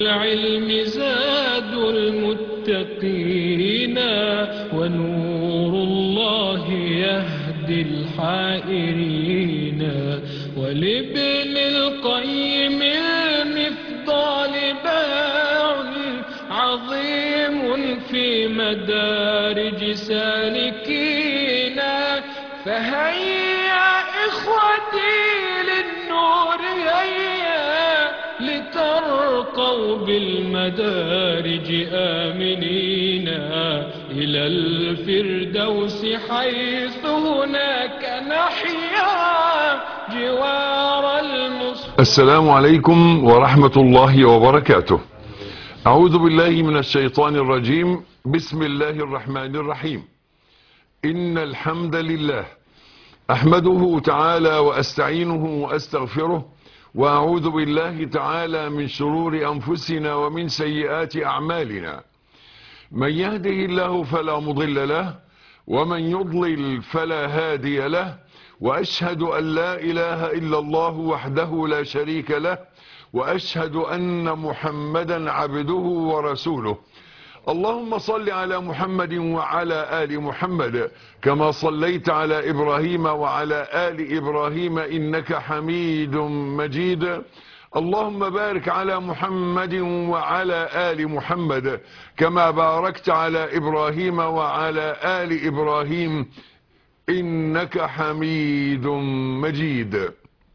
العلم زاد المتقين ونور الله يهدي الحائرين ولابن القيم المفضال باع عظيم في مدارج سالكين فهيا إخوتي للنور هيا لترقوا بالمدارج آمنين إلى الفردوس حيث هناك نحيا جوار المصطفى السلام عليكم ورحمة الله وبركاته أعوذ بالله من الشيطان الرجيم بسم الله الرحمن الرحيم إن الحمد لله أحمده تعالى وأستعينه وأستغفره وأعوذ بالله تعالى من شرور أنفسنا ومن سيئات أعمالنا من يهده الله فلا مضل له ومن يضلل فلا هادي له وأشهد أن لا إله إلا الله وحده لا شريك له وأشهد أن محمدا عبده ورسوله اللهم صل على محمد وعلى آل محمد كما صليت على إبراهيم وعلى آل إبراهيم إنك حميد مجيد اللهم بارك على محمد وعلى آل محمد كما باركت على إبراهيم وعلى آل إبراهيم إنك حميد مجيد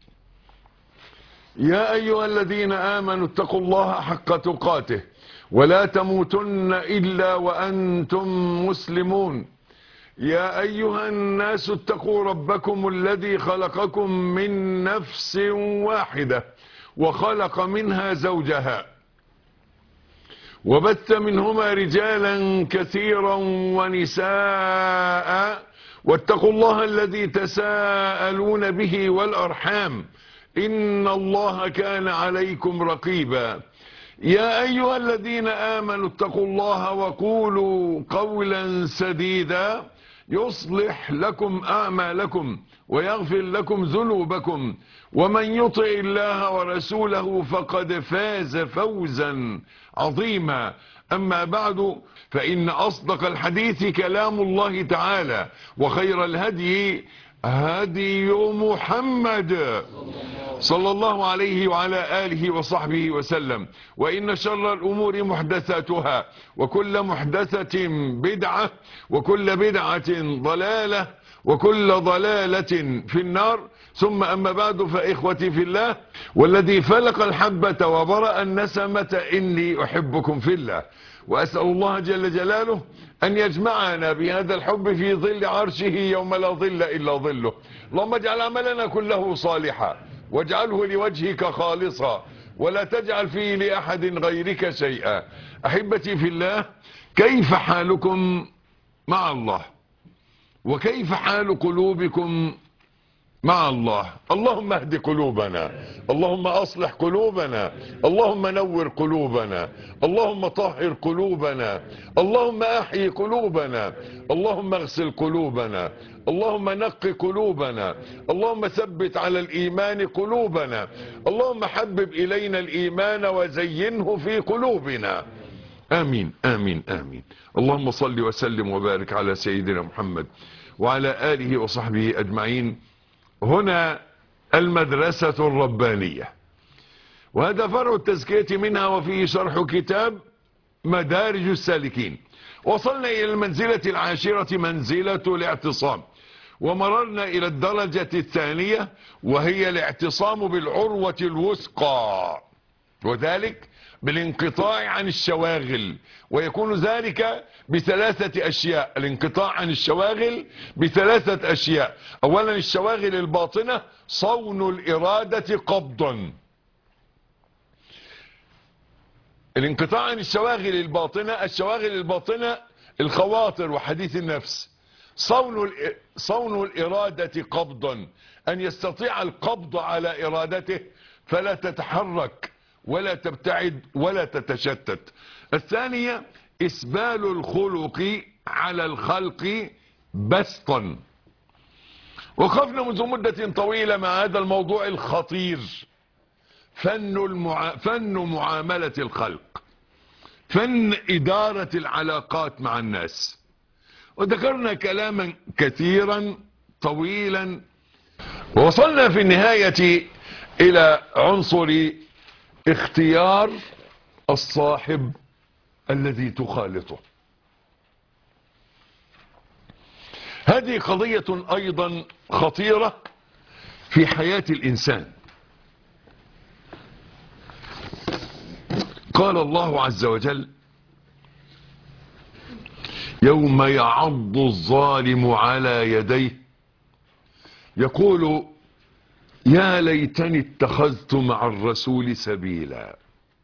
يا أيها الذين آمنوا اتقوا الله حق تقاته ولا تموتن إلا وأنتم مسلمون يا أيها الناس اتقوا ربكم الذي خلقكم من نفس واحدة وخلق منها زوجها وبث منهما رجالا كثيرا ونساء واتقوا الله الذي تساءلون به والأرحام إن الله كان عليكم رقيبا يا أيها الذين آمنوا اتقوا الله وقولوا قولا سديدا يصلح لكم أعمالكم ويغفر لكم ذنوبكم ومن يطع الله ورسوله فقد فاز فوزا عظيما أما بعد فإن أصدق الحديث كلام الله تعالى وخير الهدي هدي محمد صلى الله عليه وعلى آله وصحبه وسلم وإن شر الأمور محدثاتها وكل محدثة بدعة وكل بدعة ضلالة وكل ضلالة في النار ثم أما بعد فإخوتي في الله والذي فلق الحبة وبرأ النسمة إني أحبكم في الله وأسأل الله جل جلاله أن يجمعنا بهذا الحب في ظل عرشه يوم لا ظل إلا ظله اللهم اجعل عملنا كله صالحا واجعله لوجهك خالصا ولا تجعل فيه لأحد غيرك شيئا أحبتي في الله كيف حالكم مع الله وكيف حال قلوبكم مع الله اللهم اهد قلوبنا اللهم اصلح قلوبنا اللهم نور قلوبنا اللهم طهر قلوبنا اللهم احيي قلوبنا اللهم اغسل قلوبنا اللهم نق قلوبنا اللهم ثبت على الايمان قلوبنا اللهم حبب الينا الايمان وزينه في قلوبنا امين امين امين اللهم صل وسلم وبارك على سيدنا محمد وعلى اله وصحبه اجمعين هنا المدرسة الربانية وهذا فرع التزكية منها وفيه شرح كتاب مدارج السالكين وصلنا إلى المنزلة العاشرة منزلة الاعتصام ومررنا إلى الدرجة الثانية وهي الاعتصام بالعروة الوثقى وذلك بالانقطاع عن الشواغل ويكون ذلك بثلاثة أشياء الانقطاع عن الشواغل بثلاثة أشياء أولا الشواغل الباطنة صون الإرادة قبضا الانقطاع عن الشواغل الباطنة الشواغل الباطنة الخواطر وحديث النفس صون صون الإرادة قبضا أن يستطيع القبض على إرادته فلا تتحرك ولا تبتعد ولا تتشتت الثانية إسبال الخلق على الخلق بسطا وقفنا منذ مدة طويلة مع هذا الموضوع الخطير فن, المعا... فن معاملة الخلق فن إدارة العلاقات مع الناس وذكرنا كلاما كثيرا طويلا ووصلنا في النهاية إلى عنصر اختيار الصاحب الذي تخالطه هذه قضية أيضا خطيرة في حياة الإنسان قال الله عز وجل يوم يعض الظالم على يديه يقول يا ليتني اتخذت مع الرسول سبيلا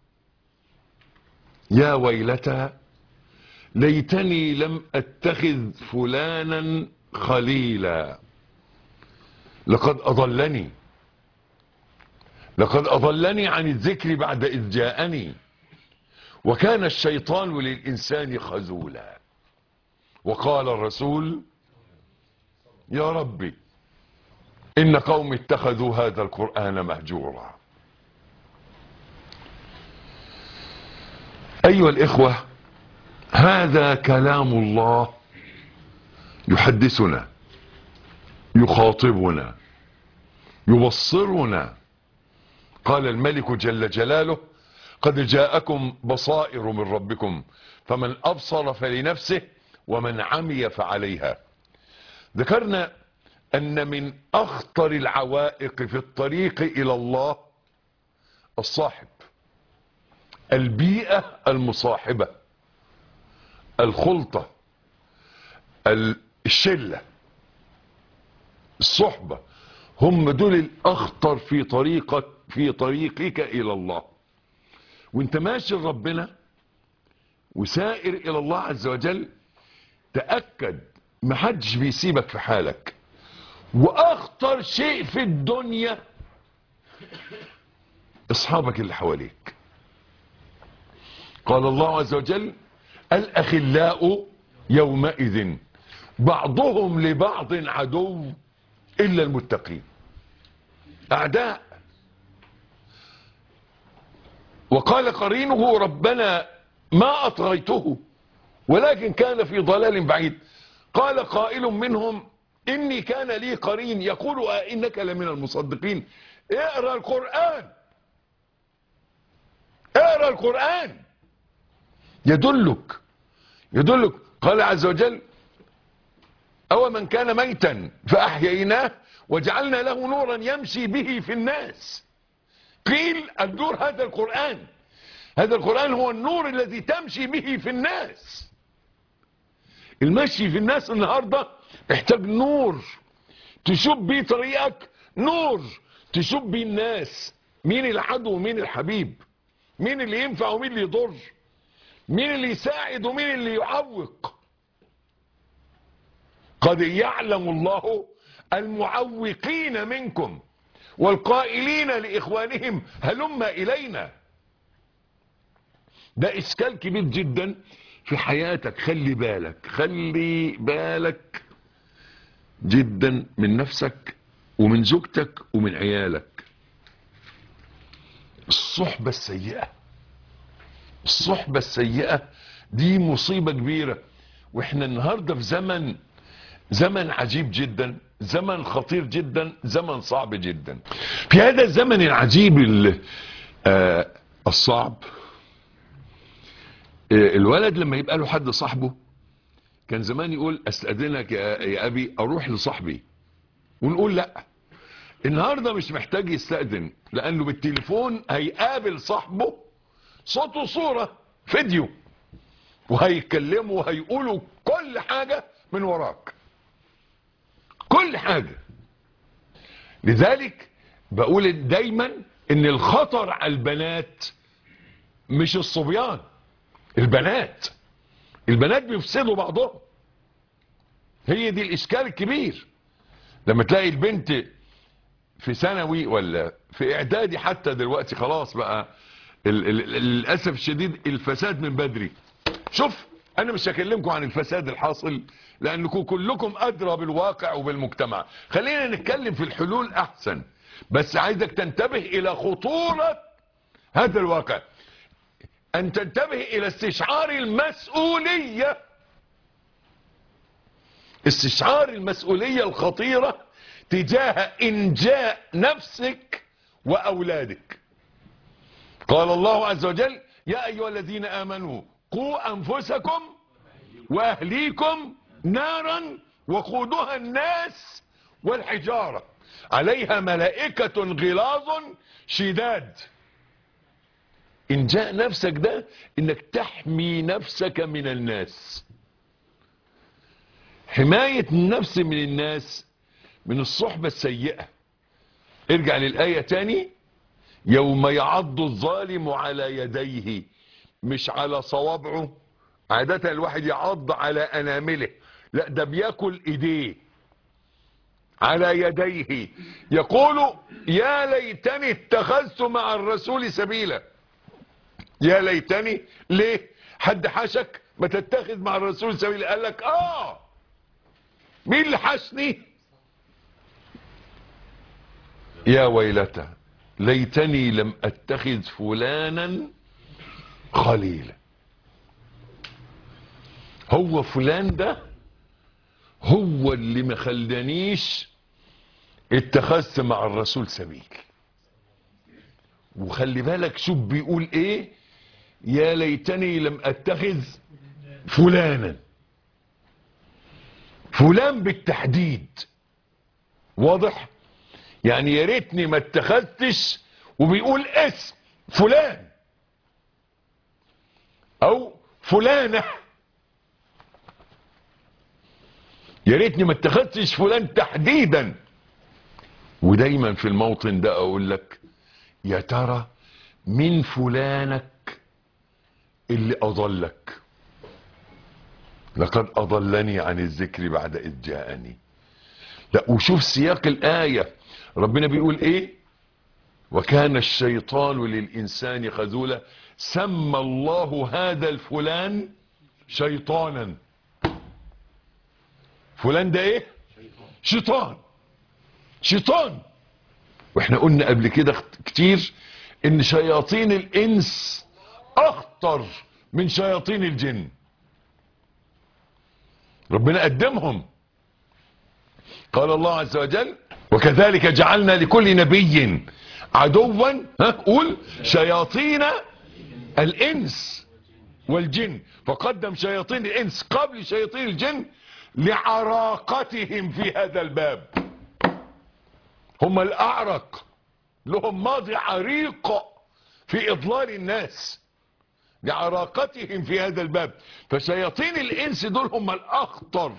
يا ويلتى ليتني لم اتخذ فلانا خليلا لقد اضلني لقد اضلني عن الذكر بعد اذ جاءني وكان الشيطان للانسان خذولا وقال الرسول يا ربي ان قوم اتخذوا هذا القرآن مهجورا ايها الاخوة هذا كلام الله يحدثنا يخاطبنا يبصرنا قال الملك جل جلاله قد جاءكم بصائر من ربكم فمن ابصر فلنفسه ومن عمي فعليها ذكرنا ان من اخطر العوائق في الطريق الى الله الصاحب البيئة المصاحبة الخلطة الشلة الصحبة هم دول الاخطر في طريقك في طريقك الى الله وانت ماشي لربنا وسائر الى الله عز وجل تأكد محدش بيسيبك في حالك واخطر شيء في الدنيا اصحابك اللي حواليك قال الله عز وجل الاخلاء يومئذ بعضهم لبعض عدو الا المتقين اعداء وقال قرينه ربنا ما اطغيته ولكن كان في ضلال بعيد قال قائل منهم اني كان لي قرين يقول انك لمن المصدقين اقرا القرآن اقرا القرآن يدلك يدلك قال عز وجل او من كان ميتا فاحييناه وجعلنا له نورا يمشي به في الناس قيل النور هذا القرآن هذا القرآن هو النور الذي تمشي به في الناس المشي في الناس النهاردة محتاج نور تشوف بيه طريقك نور تشوف بيه الناس مين العدو ومين الحبيب مين اللي ينفع ومين اللي يضر مين اللي يساعد ومين اللي يعوق قد يعلم الله المعوقين منكم والقائلين لإخوانهم هلم إلينا ده إشكال كبير جدا في حياتك خلي بالك خلي بالك جدا من نفسك ومن زوجتك ومن عيالك الصحبة السيئة الصحبة السيئة دي مصيبة كبيرة واحنا النهاردة في زمن زمن عجيب جدا زمن خطير جدا زمن صعب جدا في هذا الزمن العجيب ال- آه، الصعب آه، الولد لما يبقى له حد صاحبه كان زمان يقول استأذنك يا يا ابي اروح لصاحبي ونقول لا النهارده مش محتاج يستأذن لانه بالتليفون هيقابل صاحبه صوت وصورة فيديو وهيتكلموا وهيقولوا كل حاجة من وراك كل حاجة لذلك بقول دايما ان الخطر على البنات مش الصبيان البنات البنات بيفسدوا بعضهم هي دي الاشكال الكبير لما تلاقي البنت في ثانوي ولا في اعدادي حتى دلوقتي خلاص بقى ال- ال- للاسف الشديد الفساد من بدري شوف انا مش هكلمكم عن الفساد الحاصل لانكم كلكم ادرى بالواقع وبالمجتمع خلينا نتكلم في الحلول احسن بس عايزك تنتبه الى خطورة هذا الواقع ان تنتبه الى استشعار المسؤولية استشعار المسؤولية الخطيرة تجاه انجاء نفسك واولادك قال الله عز وجل يا ايها الذين امنوا قوا انفسكم واهليكم نارا وقودها الناس والحجارة عليها ملائكة غلاظ شداد ان جاء نفسك ده انك تحمي نفسك من الناس حماية النفس من الناس من الصحبة السيئة ارجع للآية تاني يوم يعض الظالم على يديه مش على صوابعه عادة الواحد يعض على أنامله لا ده بياكل ايديه على يديه يقول يا ليتني اتخذت مع الرسول سبيلا يا ليتني ليه حد حشك ما تتخذ مع الرسول سبيلا قال لك اه مين اللي حشني يا ويلتى ليتني لم اتخذ فلانا خليلا هو فلان ده هو اللي ما خلانيش اتخذت مع الرسول سبيل وخلي بالك شوف بيقول ايه يا ليتني لم اتخذ فلانا فلان بالتحديد واضح يعني يا ريتني ما اتخذتش وبيقول اسم فلان او فلانه يا ريتني ما اتخذتش فلان تحديدا ودايما في الموطن ده اقول لك يا ترى من فلانك اللي اضلك لقد اضلني عن الذكر بعد اذ جاءني لا وشوف سياق الايه ربنا بيقول ايه وكان الشيطان للانسان خذولا سمى الله هذا الفلان شيطانا فلان ده ايه شيطان شيطان واحنا قلنا قبل كده كتير ان شياطين الانس اخطر من شياطين الجن ربنا قدمهم قال الله عز وجل وكذلك جعلنا لكل نبي عدوا ها قول شياطين الانس والجن فقدم شياطين الانس قبل شياطين الجن لعراقتهم في هذا الباب هم الاعرق لهم ماضي عريق في اضلال الناس لعراقتهم في هذا الباب فشياطين الانس دول هم الاخطر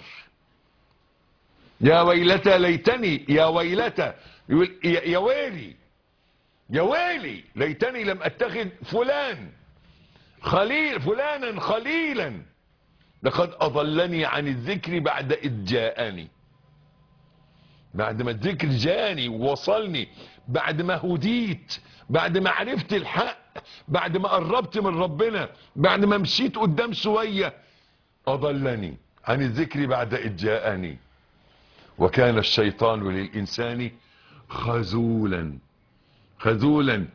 يا ويلتى ليتني يا ويلتى يقول يا يا ويلي يا ويلي ليتني لم اتخذ فلان خليل فلانا خليلا لقد اضلني عن الذكر بعد اذ جاءني بعد ما الذكر جاني ووصلني بعد ما هديت بعد ما عرفت الحق بعد ما قربت من ربنا بعد ما مشيت قدام شوية اضلني عن الذكر بعد اذ جاءني وكان الشيطان للانسان خذولا خذولا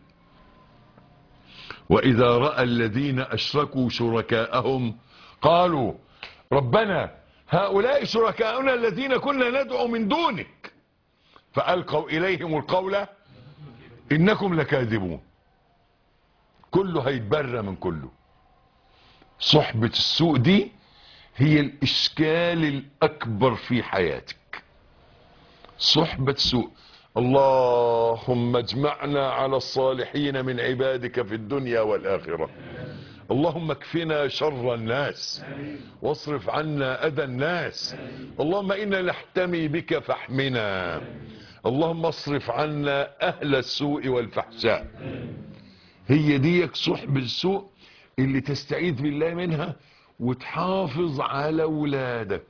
واذا راى الذين اشركوا شركاءهم قالوا ربنا هؤلاء شركاؤنا الذين كنا ندعو من دونك فألقوا إليهم القول إنكم لكاذبون كله هيتبرى من كله صحبة السوء دي هي الإشكال الأكبر في حياتك صحبة سوء اللهم اجمعنا على الصالحين من عبادك في الدنيا والآخرة اللهم اكفنا شر الناس واصرف عنا اذى الناس اللهم انا نحتمي بك فاحمنا اللهم اصرف عنا اهل السوء والفحشاء هي ديك صحب السوء اللي تستعيذ بالله منها وتحافظ على ولادك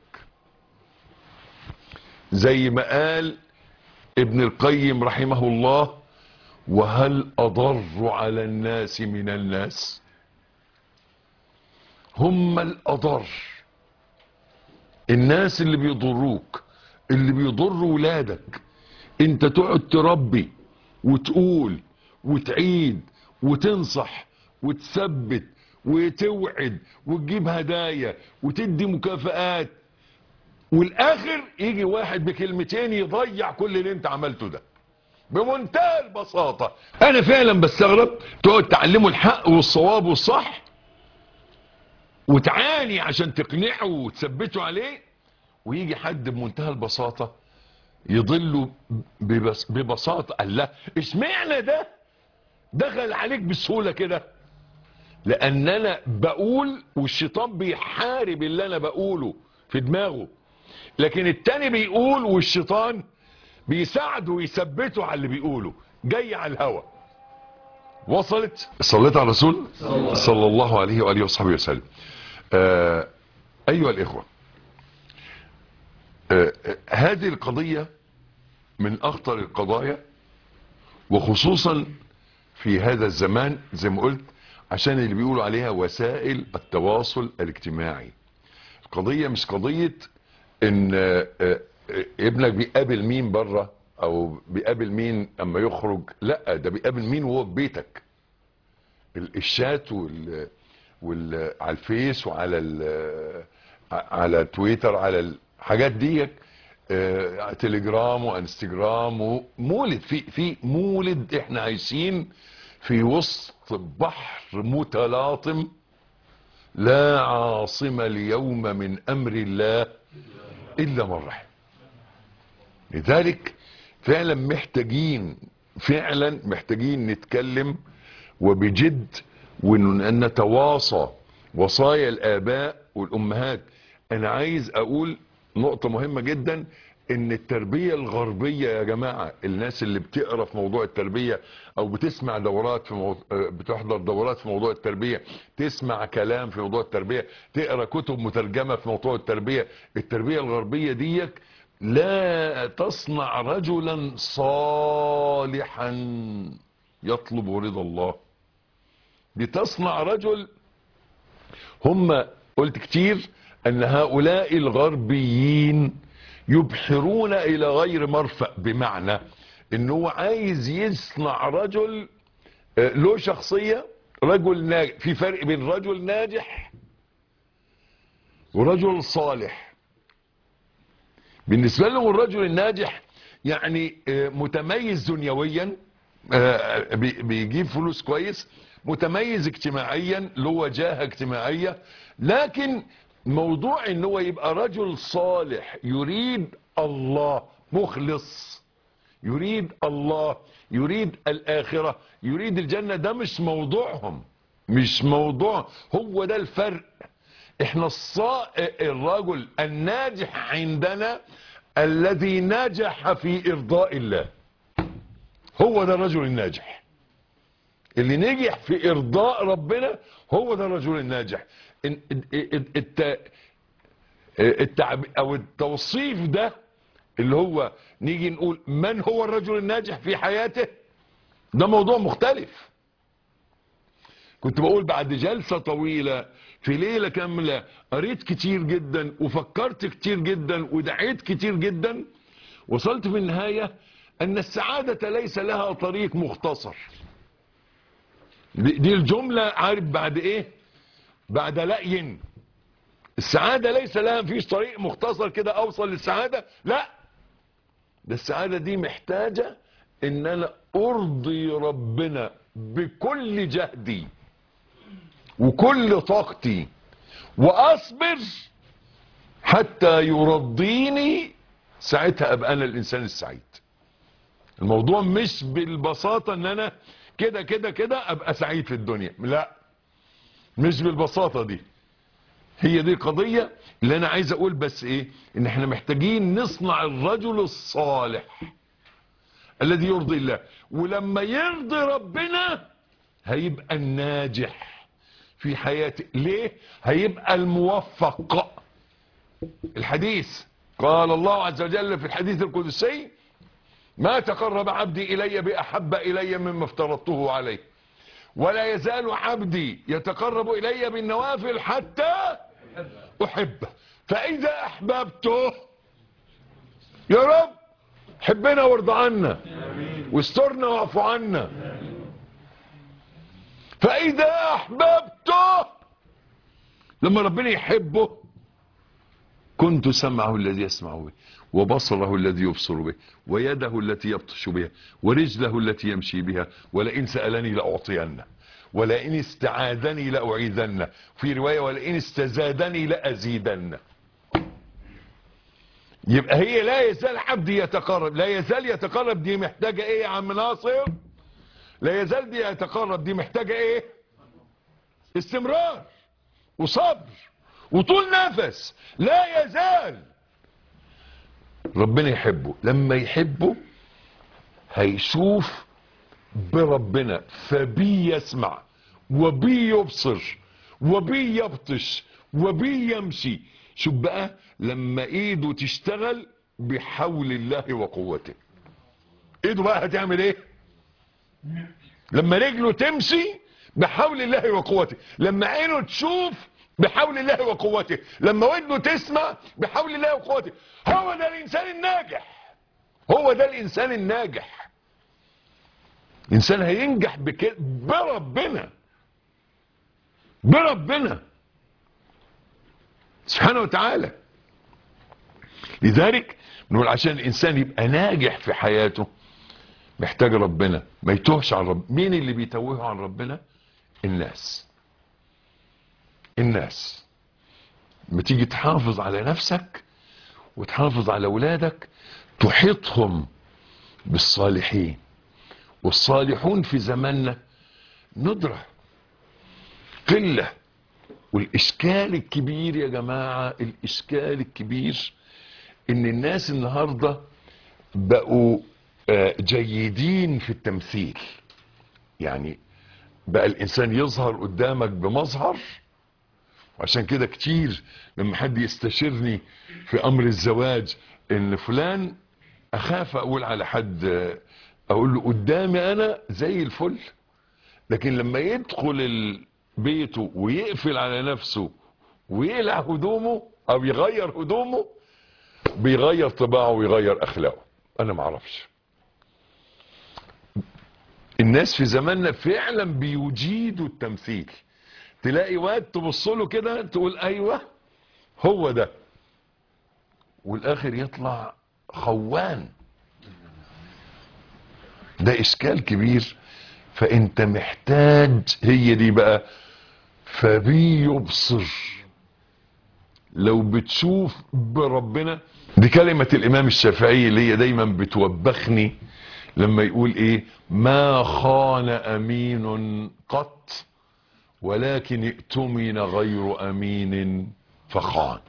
زي ما قال ابن القيم رحمه الله وهل اضر على الناس من الناس هم الأضر الناس اللي بيضروك اللي بيضروا ولادك انت تقعد تربي وتقول وتعيد وتنصح وتثبت وتوعد وتجيب هدايا وتدي مكافآت والاخر يجي واحد بكلمتين يضيع كل اللي انت عملته ده بمنتهى البساطة انا فعلا بستغرب تقعد تعلمه الحق والصواب والصح وتعاني عشان تقنعه وتثبته عليه ويجي حد بمنتهى البساطة يضله ببس ببساطة قال لا اشمعنى ده دخل عليك بسهولة كده لان انا بقول والشيطان بيحارب اللي انا بقوله في دماغه لكن التاني بيقول والشيطان بيساعده ويثبته على اللي بيقوله جاي على الهوى وصلت صليت على الرسول صلى الله عليه وآله وصحبه وسلم آه أيها الإخوة آه آه، هذه القضية من أخطر القضايا وخصوصا في هذا الزمان زي ما قلت عشان اللي بيقولوا عليها وسائل التواصل الاجتماعي القضية مش قضية ان آه، آه، ابنك بيقابل مين بره او بيقابل مين اما يخرج لا ده بيقابل مين وهو في بيتك ال- الشات وال وال على الفيس وعلى ال على تويتر على الحاجات دي آه، تليجرام وانستجرام ومولد في في مولد احنا عايشين في وسط بحر متلاطم لا عاصم اليوم من امر الله الا من رحم لذلك فعلا محتاجين فعلا محتاجين نتكلم وبجد وان نتواصى وصايا الاباء والامهات انا عايز اقول نقطة مهمة جدا ان التربية الغربية يا جماعة الناس اللي بتقرا في موضوع التربية او بتسمع دورات في موضوع بتحضر دورات في موضوع التربية تسمع كلام في موضوع التربية تقرا كتب مترجمة في موضوع التربية التربية الغربية ديك لا تصنع رجلا صالحا يطلب رضا الله لتصنع رجل هم قلت كتير ان هؤلاء الغربيين يبحرون الى غير مرفأ بمعنى ان هو عايز يصنع رجل آه، له شخصية رجل ناجح في فرق بين رجل ناجح ورجل صالح بالنسبة لهم الرجل الناجح يعني آه، متميز دنيويا آه، بي- بيجيب فلوس كويس متميز اجتماعيا له وجاهة اجتماعية لكن موضوع ان هو يبقى رجل صالح يريد الله مخلص يريد الله يريد الآخرة يريد الجنة ده مش موضوعهم مش موضوع هو ده الفرق احنا الصا... الرجل الناجح عندنا الذي نجح في ارضاء الله هو ده الرجل الناجح اللي نجح في ارضاء ربنا هو ده الرجل الناجح إن- الت... الت... التعب... او التوصيف ده اللي هو نيجي نقول من هو الرجل الناجح في حياته ده موضوع مختلف كنت بقول بعد جلسة طويلة في ليلة كاملة قريت كتير جدا وفكرت كتير جدا ودعيت كتير جدا وصلت في النهاية ان السعادة ليس لها طريق مختصر دي دي الجملة عارف بعد ايه بعد لأي السعادة ليس لها فيش طريق مختصر كده اوصل للسعادة لا ده السعادة دي محتاجة ان انا ارضي ربنا بكل جهدي وكل طاقتي واصبر حتى يرضيني ساعتها ابقى انا الانسان السعيد الموضوع مش بالبساطة ان انا كده كده كده ابقى سعيد في الدنيا لا مش بالبساطة دي هي دي القضية اللي انا عايز اقول بس ايه ان احنا محتاجين نصنع الرجل الصالح الذي يرضي الله ولما يرضي ربنا هيبقى الناجح في حياته ليه هيبقى الموفق الحديث قال الله عز وجل في الحديث القدسي ما تقرب عبدي الي باحب الي مما افترضته عليه ولا يزال عبدي يتقرب الي بالنوافل حتى احبه فاذا احببته يا رب حبنا وارضى عنا واسترنا واعف عنا فإذا أحببته لما ربنا يحبه كنت سمعه الذي يسمع به وبصره الذي يبصر به ويده التي يبطش بها ورجله التي يمشي بها ولئن سألني لأعطينه ولئن استعاذني لأعيذنه في رواية ولئن استزادني لأزيدنه يبقى هي لا يزال عبدي يتقرب لا يزال يتقرب دي محتاجة ايه يا عم ناصر لا يزال دي يتقرب دي محتاجة ايه استمرار وصبر وطول نفس لا يزال ربنا يحبه لما يحبه هيشوف بربنا فبي يسمع وبي يبصر وبي يبطش وبي يمشي شوف بقى لما ايده تشتغل بحول الله وقوته ايده بقى هتعمل ايه لما رجله تمشي بحول الله وقوته لما عينه تشوف بحول الله وقوته لما ودنه تسمع بحول الله وقوته هو ده الانسان الناجح هو ده الانسان الناجح انسان هينجح بك... بربنا بربنا سبحانه وتعالى لذلك نقول عشان الانسان يبقى ناجح في حياته محتاج ربنا ما يتوهش عن رب مين اللي بيتوهه عن ربنا الناس الناس ما تيجي تحافظ على نفسك وتحافظ على اولادك تحيطهم بالصالحين والصالحون في زماننا ندرة قلة والإشكال الكبير يا جماعة الإشكال الكبير إن الناس النهاردة بقوا آه، جيدين في التمثيل يعني بقى الإنسان يظهر قدامك بمظهر وعشان كده كتير لما حد يستشيرني في أمر الزواج إن فلان أخاف أقول على حد آه، أقول له قدامي أنا زي الفل لكن لما يدخل ال- بيته ويقفل على نفسه ويقلع هدومه او يغير هدومه بيغير طباعه ويغير اخلاقه انا ما اعرفش الناس في زماننا فعلا بيجيدوا التمثيل تلاقي واد تبص له كده تقول ايوه هو ده والاخر يطلع خوان ده اشكال كبير فانت محتاج هي دي بقى فبي يبصر لو بتشوف بربنا دي كلمة الامام الشافعي اللي هي دايما بتوبخني لما يقول ايه ما خان امين قط ولكن ائتمن غير امين فخان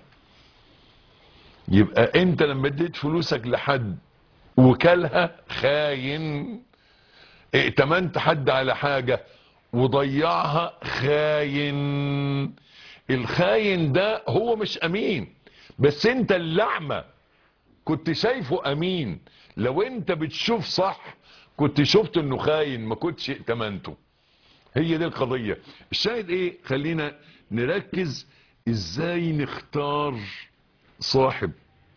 يبقى انت لما اديت فلوسك لحد وكلها خاين ائتمنت حد على حاجة وضيعها خاين الخاين ده هو مش امين بس انت اللعمة كنت شايفه امين لو انت بتشوف صح كنت شفت انه خاين ما كنتش ائتمنته هي دي القضية الشاهد ايه خلينا نركز ازاي نختار صاحب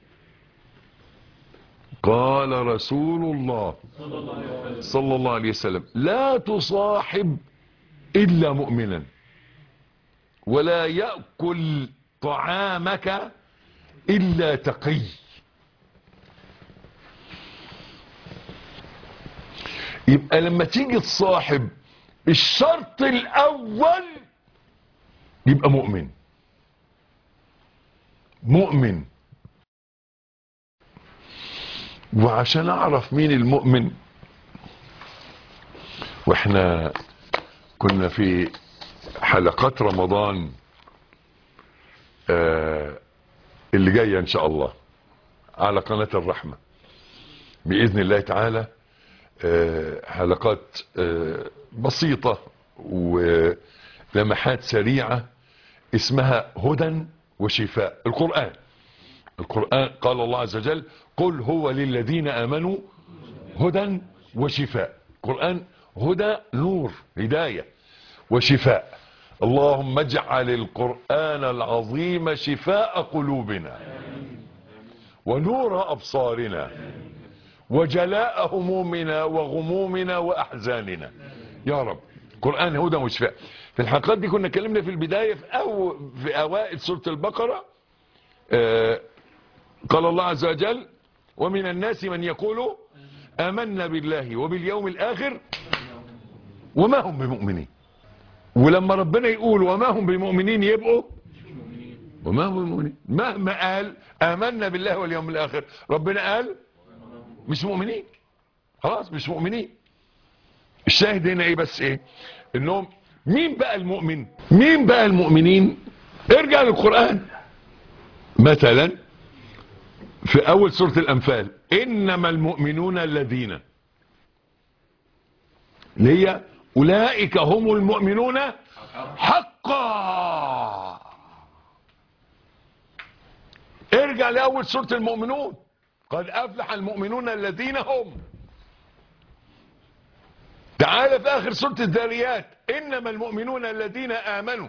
قال رسول الله صلى الله عليه وسلم لا تصاحب إلا مؤمنا ولا يأكل طعامك إلا تقي يبقى لما تيجي تصاحب الشرط الأول يبقى مؤمن مؤمن وعشان اعرف مين المؤمن واحنا كنا في حلقات رمضان آه اللي جايه ان شاء الله على قناه الرحمه باذن الله تعالى آه حلقات آه بسيطه ولمحات سريعه اسمها هدى وشفاء القران القرآن قال الله عز وجل قل هو للذين آمنوا هدى وشفاء القرآن هدى نور هداية وشفاء اللهم اجعل القرآن العظيم شفاء قلوبنا ونور أبصارنا وجلاء همومنا وغمومنا وأحزاننا يا رب القرآن هدى وشفاء في الحلقات دي كنا اتكلمنا في البداية في, أو في أوائل سورة البقرة آه قال الله عز وجل ومن الناس من يقول آمنا بالله وباليوم الآخر وما هم بمؤمنين ولما ربنا يقول وما هم بمؤمنين يبقوا وما هم بمؤمنين مهما قال آمنا بالله واليوم الآخر ربنا قال مش مؤمنين خلاص مش مؤمنين الشاهد هنا ايه بس ايه انهم مين بقى المؤمن مين بقى المؤمنين ارجع للقرآن مثلا في اول سورة الانفال انما المؤمنون الذين اللي هي اولئك هم المؤمنون حقا ارجع لاول سورة المؤمنون قد افلح المؤمنون الذين هم تعال في اخر سورة الذاريات انما المؤمنون الذين امنوا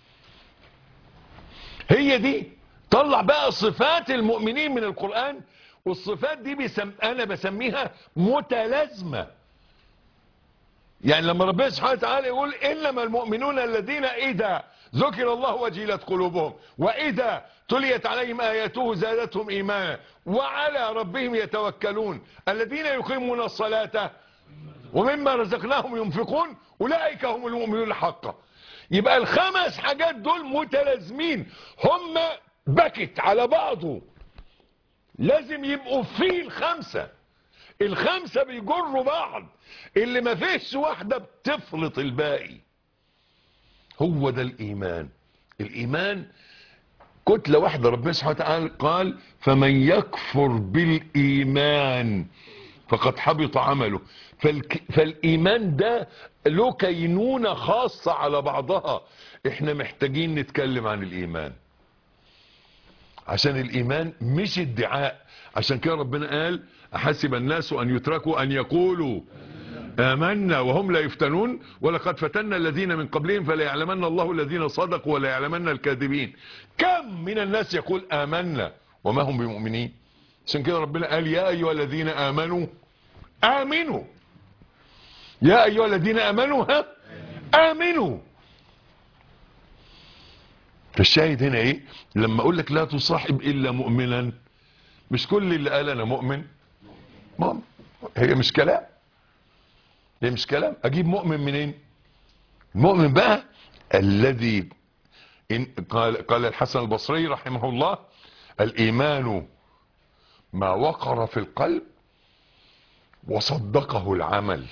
هي دي طلع بقى صفات المؤمنين من القرآن والصفات دي بسم انا بسميها متلازمة يعني لما ربنا سبحانه وتعالى يقول انما المؤمنون الذين اذا ذكر الله وجلت قلوبهم واذا تليت عليهم اياته زادتهم ايمانا وعلى ربهم يتوكلون الذين يقيمون الصلاة ومما رزقناهم ينفقون اولئك هم المؤمنون حقا يبقى الخمس حاجات دول متلازمين هم باكت على بعضه لازم يبقوا فيه الخمسة الخمسة بيجروا بعض اللي ما فيش واحدة بتفلط الباقي هو ده الايمان الايمان كتلة واحدة ربنا سبحانه وتعالى قال فمن يكفر بالايمان فقد حبط عمله فالك... فالايمان ده له كينونة خاصة على بعضها احنا محتاجين نتكلم عن الايمان عشان الايمان مش ادعاء عشان كده ربنا قال احسب الناس ان يتركوا ان يقولوا آمنا وهم لا يفتنون ولقد فتنا الذين من قبلهم فلا يعلمن الله الذين صدقوا ولا يعلمن الكاذبين كم من الناس يقول آمنا وما هم بمؤمنين عشان كده ربنا قال يا أيها الذين آمنوا آمنوا يا أيها الذين آمنوا ها آمنوا فالشاهد هنا ايه لما اقول لك لا تصاحب الا مؤمنا مش كل اللي قال انا مؤمن مؤمن هي مش كلام هي مش كلام اجيب مؤمن منين المؤمن بقى الذي إن قال, قال الحسن البصري رحمه الله الايمان ما وقر في القلب وصدقه العمل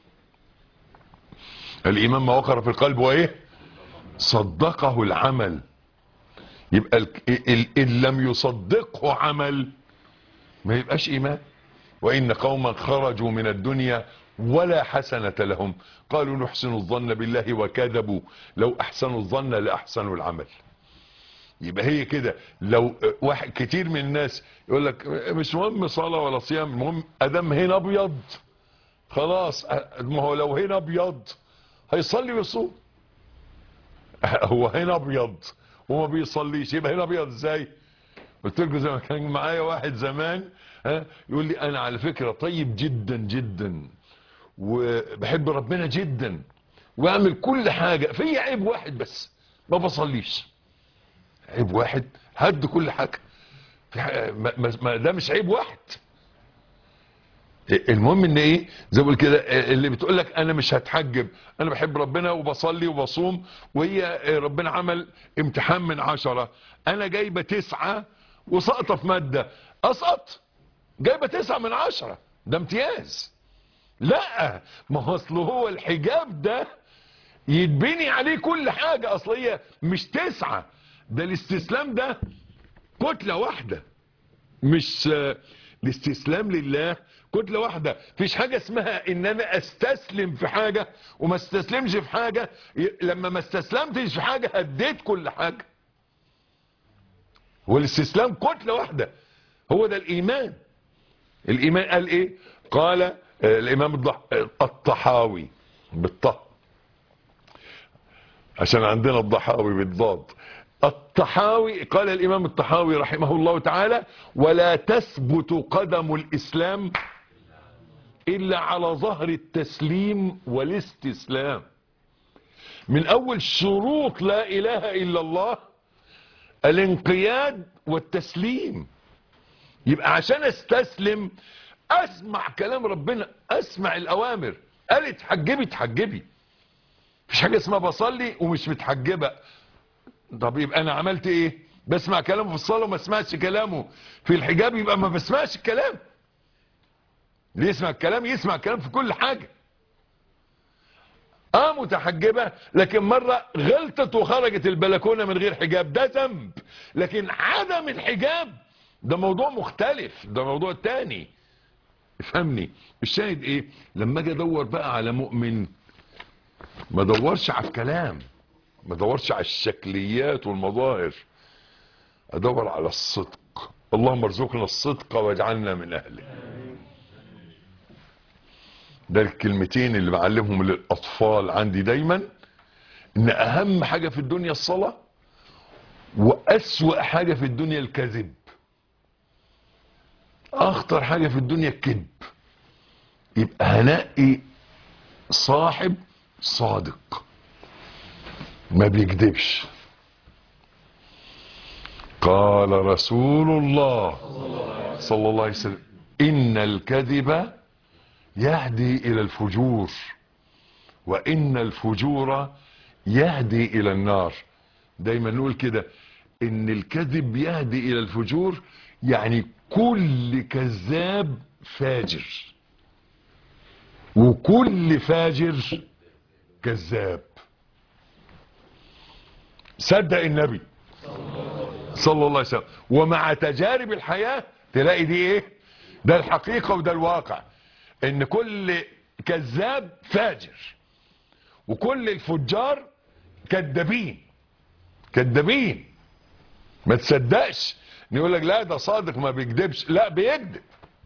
الايمان ما وقر في القلب وايه صدقه العمل يبقى ان لم يصدقه عمل ما يبقاش ايمان وان قوما خرجوا من الدنيا ولا حسنة لهم قالوا نحسن الظن بالله وكذبوا لو احسنوا الظن لاحسنوا العمل يبقى هي كده لو واحد كتير من الناس يقول لك مش مهم صلاة ولا صيام المهم ادم هنا ابيض خلاص ما هو لو هنا ابيض هيصلي ويصوم هو هنا ابيض وما بيصليش يبقى هنا ابيض ازاي قلت لكم زي ما كان معايا واحد زمان ها يقول لي انا على فكرة طيب جدا جدا وبحب ربنا جدا واعمل كل حاجة في عيب واحد بس ما بصليش عيب واحد هد كل حاجة ما, ما ده مش عيب واحد المهم ان ايه زي ما بقول كده اللي بتقول لك انا مش هتحجب انا بحب ربنا وبصلي وبصوم وهي ربنا عمل امتحان من عشرة انا جايبة تسعة وسقطة في مادة اسقط جايبة تسعة من عشرة ده امتياز لا ما هو اصل هو الحجاب ده يتبني عليه كل حاجة اصل هي مش تسعة ده الاستسلام ده كتلة واحدة مش الاستسلام لله كتلة واحدة فيش حاجة اسمها ان انا استسلم في حاجة وما استسلمش في حاجة لما ما استسلمتش في حاجة هديت كل حاجة هو الاستسلام كتلة واحدة هو ده الايمان الايمان قال ايه قال الامام الطحاوي بالطه عشان عندنا الضحاوي بالضاد الطحاوي قال الامام الطحاوي رحمه الله تعالى ولا تثبت قدم الاسلام الا على ظهر التسليم والاستسلام من اول شروط لا اله الا الله الانقياد والتسليم يبقى عشان استسلم اسمع كلام ربنا اسمع الاوامر قالت حجبي تحجبي مفيش حاجه اسمها بصلي ومش متحجبه طب يبقى انا عملت ايه بسمع كلامه في الصلاه وما اسمعش كلامه في الحجاب يبقى ما بسمعش الكلام اللي يسمع الكلام يسمع الكلام في كل حاجه اه متحجبه لكن مره غلطت وخرجت البلكونه من غير حجاب ده ذنب لكن عدم الحجاب ده موضوع مختلف ده موضوع تاني افهمني الشاهد ايه لما اجي ادور بقى على مؤمن ما ادورش على الكلام ما ادورش على الشكليات والمظاهر ادور على الصدق اللهم ارزقنا الصدق واجعلنا من اهله ده الكلمتين اللي بعلمهم للاطفال عندي دايما ان اهم حاجة في الدنيا الصلاة واسوأ حاجة في الدنيا الكذب اخطر حاجة في الدنيا الكذب يبقى هنقي صاحب صادق ما بيكذبش قال رسول الله صلى الله عليه وسلم ان الكذب يهدي الى الفجور وان الفجور يهدي الى النار دايما نقول كده ان الكذب يهدي الى الفجور يعني كل كذاب فاجر وكل فاجر كذاب صدق النبي صلى الله عليه وسلم ومع تجارب الحياة تلاقي دي ايه ده الحقيقة وده الواقع ان كل كذاب فاجر وكل الفجار كذابين كذابين ما تصدقش يقول لك لا ده صادق ما بيكذبش لا بيكذب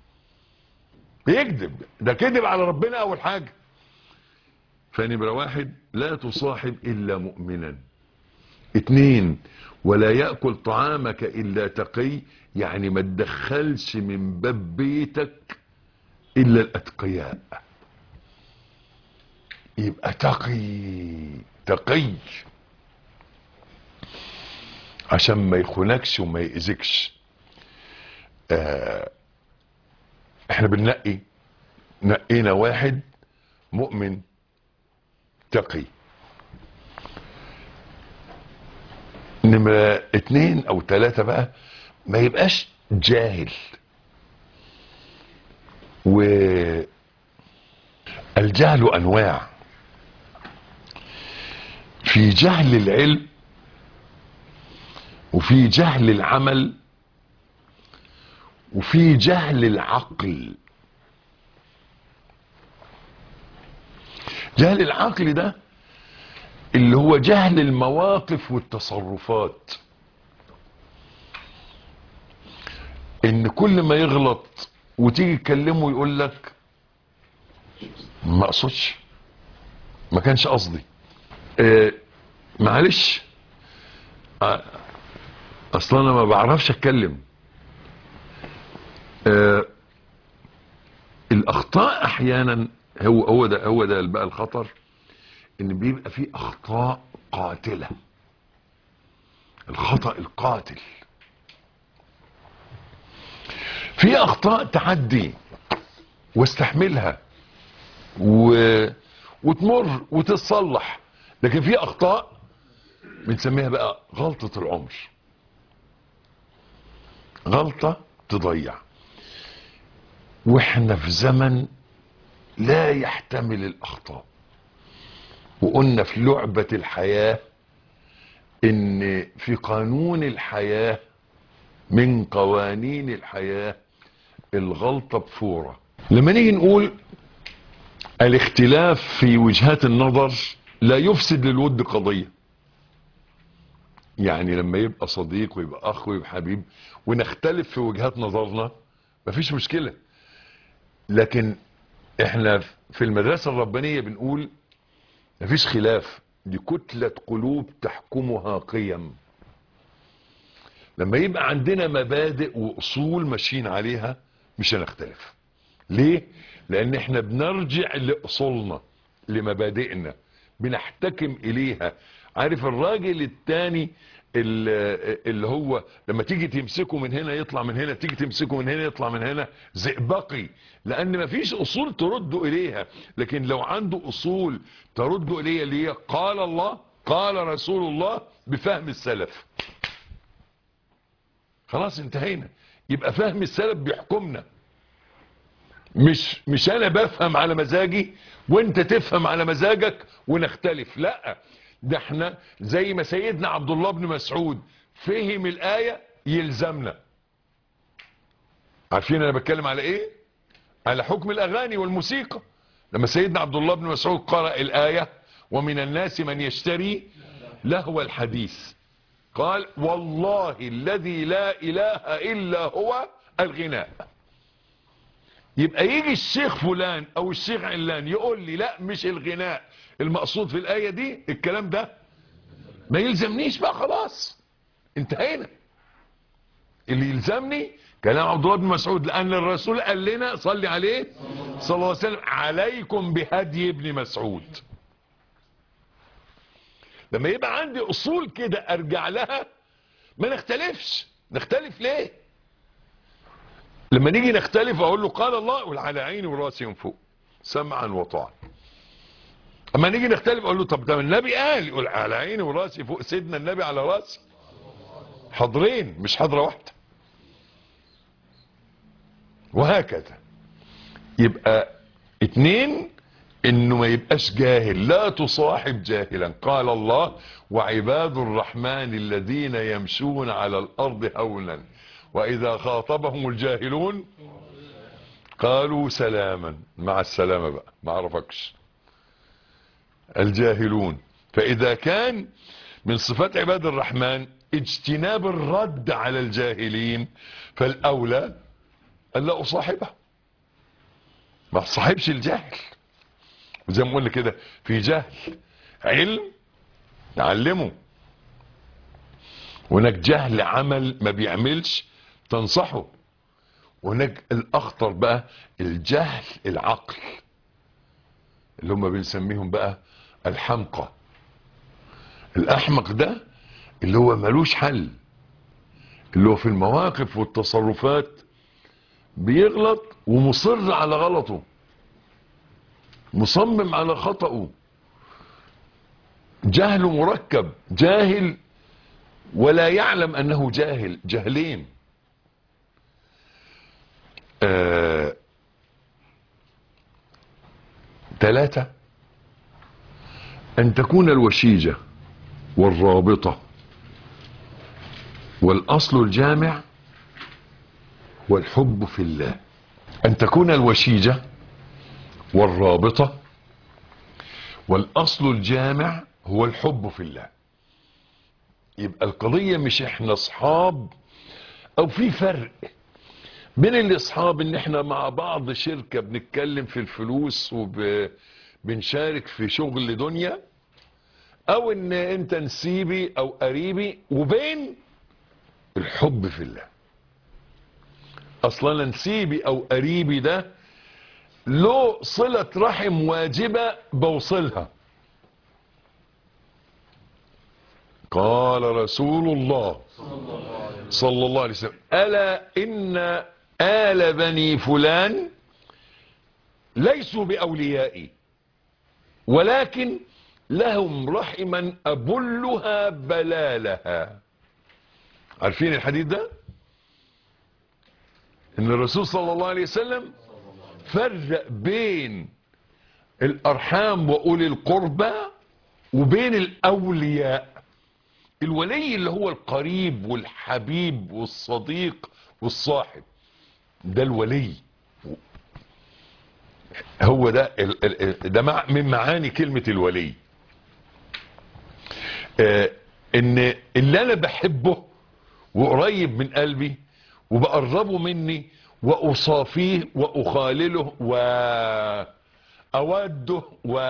بيكذب ده كذب على ربنا اول حاجة فنمرة واحد لا تصاحب الا مؤمنا اتنين ولا يأكل طعامك الا تقي يعني ما تدخلش من باب بيتك الا الاتقياء يبقى تقي تقي عشان ما يخونكش وما يأذكش آه احنا بننقي نقينا واحد مؤمن تقي نمرة اتنين او تلاتة بقى ما يبقاش جاهل و الجهل انواع في جهل العلم وفي جهل العمل وفي جهل العقل جهل العقل ده اللي هو جهل المواقف والتصرفات ان كل ما يغلط وتيجي تكلمه يقول لك ما اقصدش ما كانش قصدي آه معلش آه اصلا انا ما بعرفش اتكلم آه الاخطاء احيانا هو هو ده هو ده بقى الخطر ان بيبقى في اخطاء قاتله الخطا القاتل في اخطاء تعدي واستحملها و... وتمر وتتصلح لكن في اخطاء بنسميها بقى غلطة العمر غلطة تضيع واحنا في زمن لا يحتمل الاخطاء وقلنا في لعبة الحياة ان في قانون الحياة من قوانين الحياة الغلطة بفورة لما نيجي نقول الاختلاف في وجهات النظر لا يفسد للود قضية يعني لما يبقى صديق ويبقى اخ ويبقى حبيب ونختلف في وجهات نظرنا مفيش مشكلة لكن احنا في المدرسة الربانية بنقول مفيش خلاف دي كتلة قلوب تحكمها قيم لما يبقى عندنا مبادئ واصول ماشيين عليها مش هنختلف ليه لان احنا بنرجع لاصولنا لمبادئنا بنحتكم اليها عارف الراجل التاني اللي اللي هو لما تيجي تمسكه من هنا يطلع من هنا تيجي تمسكه من هنا يطلع من هنا زئبقي لان مفيش اصول ترد اليها لكن لو عنده اصول ترد اليها اللي هي قال الله قال رسول الله بفهم السلف خلاص انتهينا يبقى فهم السلف بيحكمنا مش مش انا بفهم على مزاجي وانت تفهم على مزاجك ونختلف لا ده احنا زي ما سيدنا عبد الله بن مسعود فهم الآية يلزمنا عارفين انا بتكلم على ايه على حكم الاغاني والموسيقى لما سيدنا عبد الله بن مسعود قرأ الآية ومن الناس من يشتري لهو الحديث قال والله الذي لا اله الا هو الغناء يبقى يجي الشيخ فلان او الشيخ علان يقول لي لا مش الغناء المقصود في الآية دي الكلام ده ما يلزمنيش بقى خلاص انتهينا اللي يلزمني كلام عبد الله بن مسعود لأن الرسول قال لنا صلي عليه صلى الله عليه وسلم عليكم بهدي ابن مسعود لما يبقى عندي أصول كده أرجع لها ما نختلفش نختلف ليه لما نيجي نختلف أقول له قال الله يقول على عيني وراسي من فوق سمعا وطاعا اما نيجي نختلف اقول له طب ده النبي قال يقول على عيني وراسي فوق سيدنا النبي على راسي حضرين مش حضره واحده وهكذا يبقى اتنين انه ما يبقاش جاهل لا تصاحب جاهلا قال الله وعباد الرحمن الذين يمشون على الارض هونا واذا خاطبهم الجاهلون قالوا سلاما مع السلامه بقى ما عرفكش الجاهلون فإذا كان من صفات عباد الرحمن اجتناب الرد على الجاهلين فالأولى ألا أصاحبه ما أصاحبش الجاهل وزي ما قلنا كده في جهل علم نعلمه هناك جهل عمل ما بيعملش تنصحه وهناك الأخطر بقى الجهل العقل اللي هم بنسميهم بقى الحمقى الاحمق ده اللي هو ملوش حل اللي هو في المواقف والتصرفات بيغلط ومصر على غلطه مصمم على خطأه جهل مركب جاهل ولا يعلم انه جاهل جهلين آه ثلاثة أن تكون الوشيجة والرابطة والأصل الجامع والحب في الله أن تكون الوشيجة والرابطة والأصل الجامع هو الحب في الله يبقى القضية مش احنا اصحاب او في فرق بين الاصحاب ان احنا مع بعض شركة بنتكلم في الفلوس وبنشارك في شغل دنيا او ان انت نسيبي او قريبي وبين الحب في الله اصلا نسيبي او قريبي ده له صلة رحم واجبة بوصلها قال رسول الله صلى الله عليه وسلم ألا إن آل بني فلان ليسوا بأوليائي ولكن لهم رحما أبلها بلالها عارفين الحديث ده ان الرسول صلى الله عليه وسلم فرق بين الارحام واولي القربى وبين الاولياء الولي اللي هو القريب والحبيب والصديق والصاحب ده الولي هو ده ال- ال- ده مع- من معاني كلمة الولي آه، ان اللي انا بحبه وقريب من قلبي وبقربه مني واصافيه واخالله واوده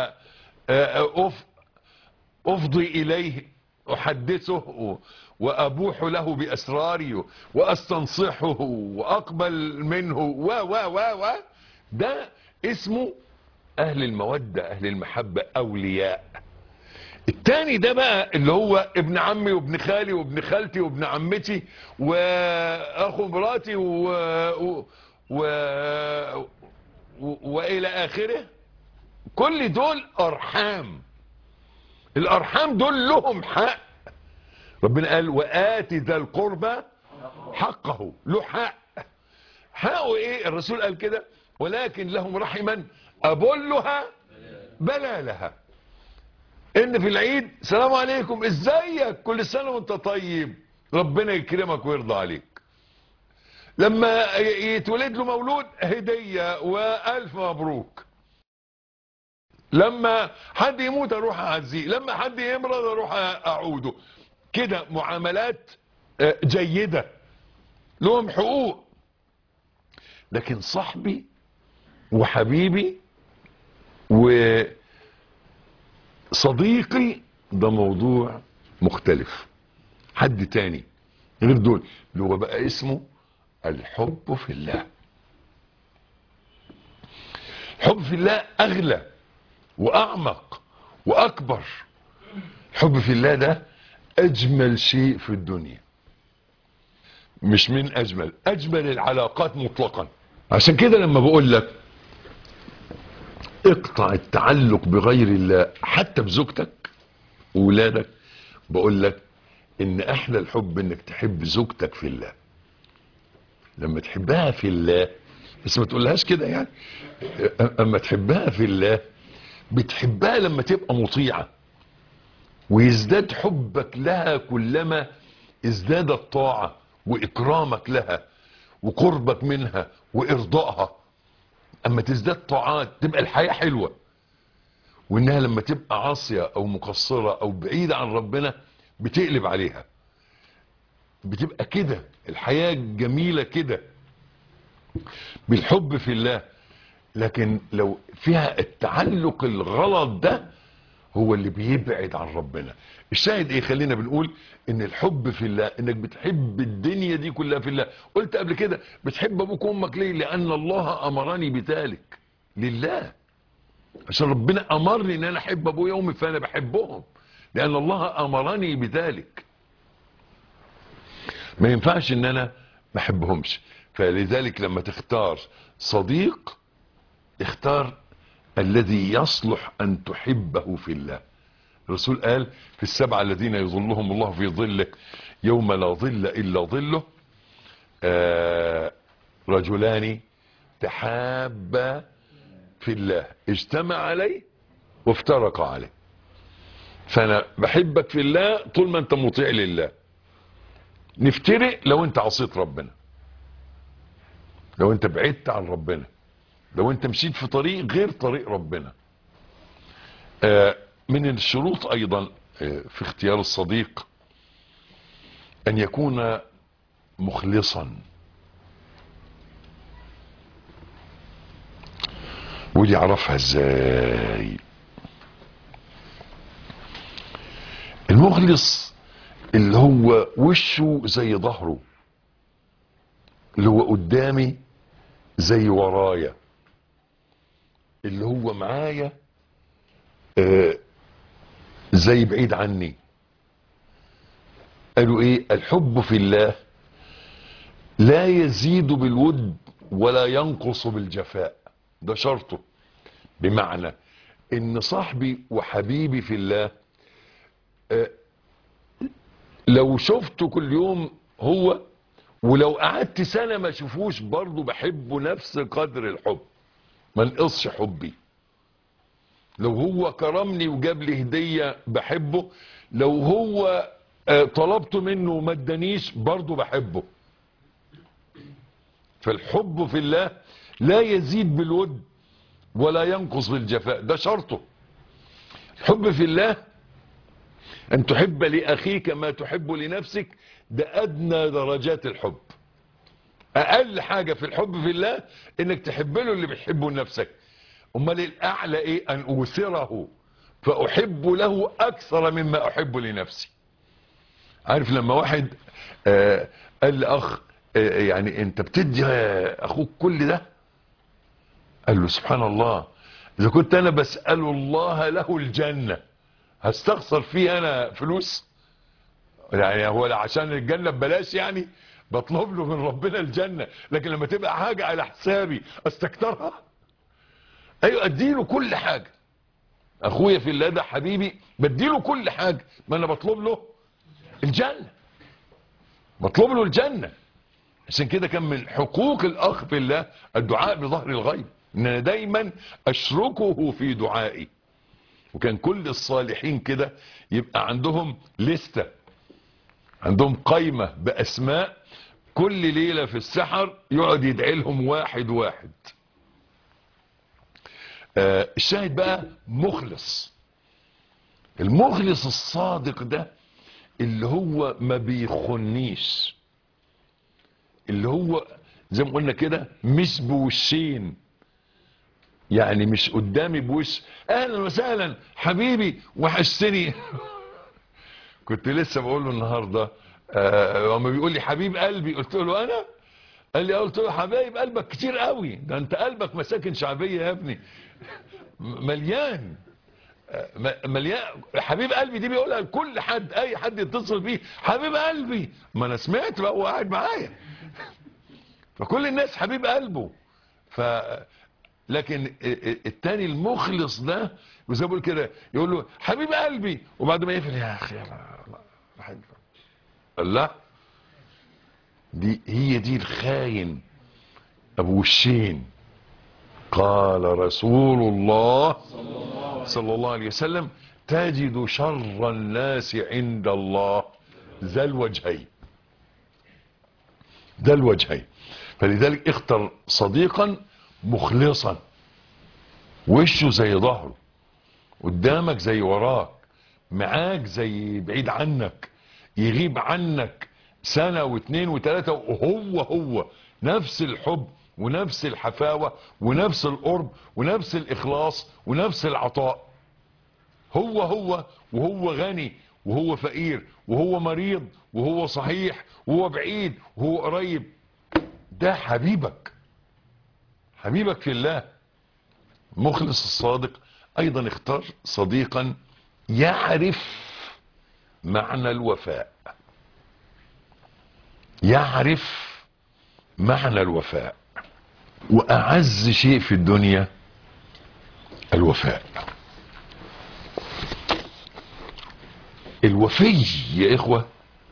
وافضي اليه احدثه و- وابوح له باسراري واستنصحه واقبل منه و و و و ده اسمه اهل المودة اهل المحبة اولياء التاني ده بقى اللي هو ابن عمي وابن خالي وابن خالتي وابن عمتي واخو مراتي و... و... و... و... والى اخره كل دول ارحام الارحام دول لهم حق ربنا قال وآت ذا القربى حقه له حق حقه ايه الرسول قال كده ولكن لهم رحما ابلها بلالها ان في العيد سلام عليكم ازيك كل سنة وانت طيب ربنا يكرمك ويرضى عليك لما يتولد له مولود هدية والف مبروك لما حد يموت اروح اعزيه لما حد يمرض اروح اعوده كده معاملات جيدة لهم حقوق لكن صاحبي وحبيبي وصديقي ده موضوع مختلف حد تاني غير دول اللي هو بقى اسمه الحب في الله الحب في الله اغلى واعمق واكبر الحب في الله ده اجمل شيء في الدنيا مش من اجمل اجمل العلاقات مطلقا عشان كده لما بقول لك اقطع التعلق بغير الله حتى بزوجتك وولادك بقول لك ان احلى الحب انك تحب زوجتك في الله لما تحبها في الله بس ما تقولهاش كده يعني اما تحبها في الله بتحبها لما تبقى مطيعة ويزداد حبك لها كلما ازداد الطاعة واكرامك لها وقربك منها وارضائها اما تزداد طاعات تبقى الحياة حلوة وانها لما تبقى عاصية او مقصرة او بعيدة عن ربنا بتقلب عليها بتبقى كده الحياة جميلة كده بالحب في الله لكن لو فيها التعلق الغلط ده هو اللي بيبعد عن ربنا الشاهد ايه خلينا بنقول ان الحب في الله انك بتحب الدنيا دي كلها في الله قلت قبل كده بتحب ابوك وامك ليه لان الله امرني بذلك لله عشان ربنا امرني ان انا احب ابويا وامي فانا بحبهم لان الله امرني بذلك ما ينفعش ان انا ما احبهمش فلذلك لما تختار صديق اختار الذي يصلح ان تحبه في الله الرسول قال في السبعة الذين يظلهم الله في ظله يوم لا ظل الا ظله آه رجلان تحابا في الله اجتمع عليه وافترق عليه فانا بحبك في الله طول ما انت مطيع لله نفترق لو انت عصيت ربنا لو انت بعدت عن ربنا لو انت مشيت في طريق غير طريق ربنا آه من الشروط ايضا آه في اختيار الصديق ان يكون مخلصا ودي يعرفها ازاي المخلص اللي هو وشه زي ظهره اللي هو قدامي زي ورايا اللي هو معايا آه زي بعيد عني قالوا ايه الحب في الله لا يزيد بالود ولا ينقص بالجفاء ده شرطه بمعنى ان صاحبي وحبيبي في الله آه لو شفته كل يوم هو ولو قعدت سنة ما شوفوش برضه بحبه نفس قدر الحب ما نقصش حبي لو هو كرمني وجاب لي هدية بحبه لو هو آه طلبت منه وما ادانيش برضه بحبه فالحب في الله لا يزيد بالود ولا ينقص بالجفاء ده شرطه الحب في الله ان تحب لاخيك ما تحب لنفسك ده ادنى درجات الحب اقل حاجة في الحب في الله انك تحب له اللي بتحبه لنفسك امال الاعلى ايه ان اوثره فاحب له اكثر مما احب لنفسي عارف لما واحد آه قال لاخ آه يعني انت بتدي اخوك كل ده قال له سبحان الله اذا كنت انا بسأل الله له الجنة هستخسر فيه انا فلوس يعني هو عشان الجنة ببلاش يعني بطلب له من ربنا الجنة لكن لما تبقى حاجة على حسابي استكترها ايوه اديله كل حاجة اخويا في الله ده حبيبي بديله كل حاجة ما انا بطلب له الجنة بطلب له الجنة عشان كده كان من حقوق الاخ في الله الدعاء بظهر الغيب ان انا دايما اشركه في دعائي وكان كل الصالحين كده يبقى عندهم لستة عندهم قايمة باسماء كل ليلة في السحر يقعد يدعي لهم واحد واحد آه الشاهد بقى مخلص المخلص الصادق ده اللي هو ما بيخنيش اللي هو زي ما قلنا كده مش بوشين يعني مش قدامي بوش اهلا وسهلا حبيبي وحشتني كنت لسه بقول له النهارده آه لما بيقول لي حبيب قلبي قلت له انا قال لي قلت له حبايب قلبك كتير قوي ده انت قلبك مساكن شعبيه يا ابني مليان مليان حبيب قلبي دي بيقولها لكل حد اي حد يتصل بيه حبيب قلبي ما انا سمعت بقى هو قاعد معايا فكل الناس حبيب قلبه ف لكن التاني المخلص ده وزي ما بقول كده يقول له حبيب قلبي وبعد ما يقفل يا اخي لا دي هي دي الخاين ابو وشين قال رسول الله صلى الله عليه وسلم تجد شر الناس عند الله ذا الوجهين ذا الوجهين فلذلك اختر صديقا مخلصا وشه زي ظهره قدامك زي وراك معاك زي بعيد عنك يغيب عنك سنة واثنين وثلاثة وهو هو نفس الحب ونفس الحفاوة ونفس القرب ونفس الإخلاص ونفس العطاء هو هو وهو غني وهو فقير وهو مريض وهو صحيح وهو بعيد وهو قريب ده حبيبك حبيبك في الله مخلص الصادق ايضا اختار صديقا يعرف معنى الوفاء يعرف معنى الوفاء واعز شيء في الدنيا الوفاء الوفي يا اخوة